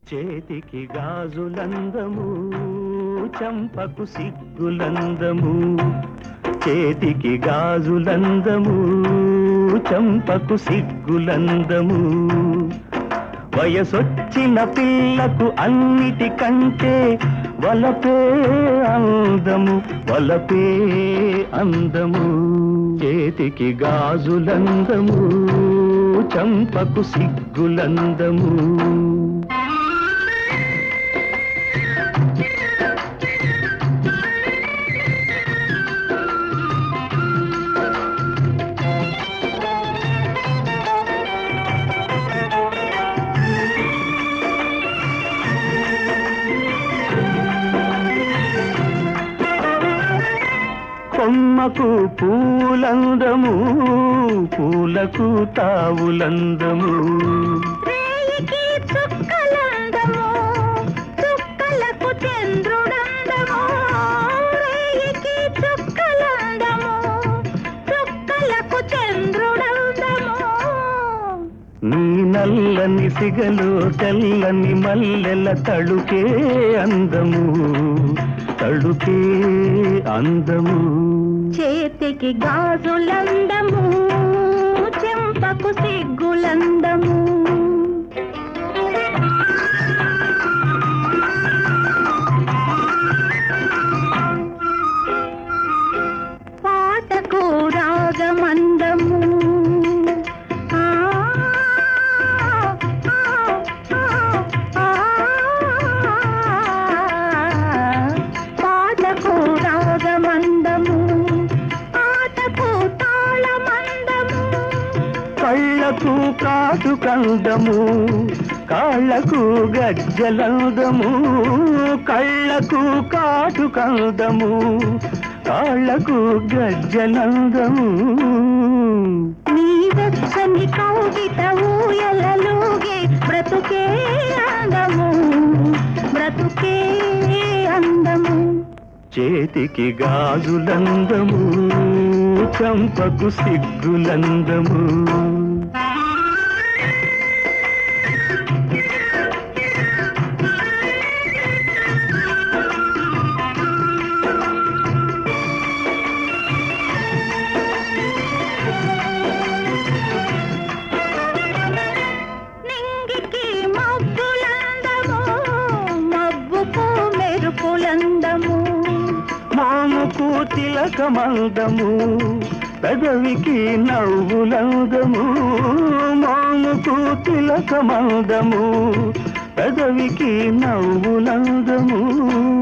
చేతికి గాజులందము చంపకు సిగ్గులందము చేతికి గాజులందము చంపకు సిగ్గులందము వయసొచ్చిన పిల్లకు అన్నిటికంటే వలపే అందము వలపే అందము చేతికి గాజులందము చంపకు సిగ్గులందము కొమ్మకు పూలందము పూలకు తావులందము రేయికి చుక్కలందము చుక్కలకు చంద్రుడందము రేయికి చుక్కలందము చుక్కలకు చంద్రుడందము నీ నల్లని సిగలు తెల్లని మల్లెల తడుకే అందము తడుకే అందము చేతికి గాజులందము చెంపకు సిగ్గులందము పాటకు రాగమందము ఆ, ఆ, ఆ, పాటకు రాగమందము ఆటకు తాళమందము కళ్ళకు కాటు కందము కాళ్ళకు గజ్జలందము కళ్ళకు కాటు కందము కాళ్ళకు గజ్జలందము నీ వెచ్చని కౌగిట ఊయలలుగే బ్రతుకే అందము బ్రతుకే అందము చేతికి గాజులందము చంపకు సిగ్గులందము నింగికి మబ్బులందము మబ్బుకు మెరుపులందము మాముకు తిలకమందము పెదవికి నవ్వులందము మాముకు తిలకమందము పెదవికి నవ్వులందము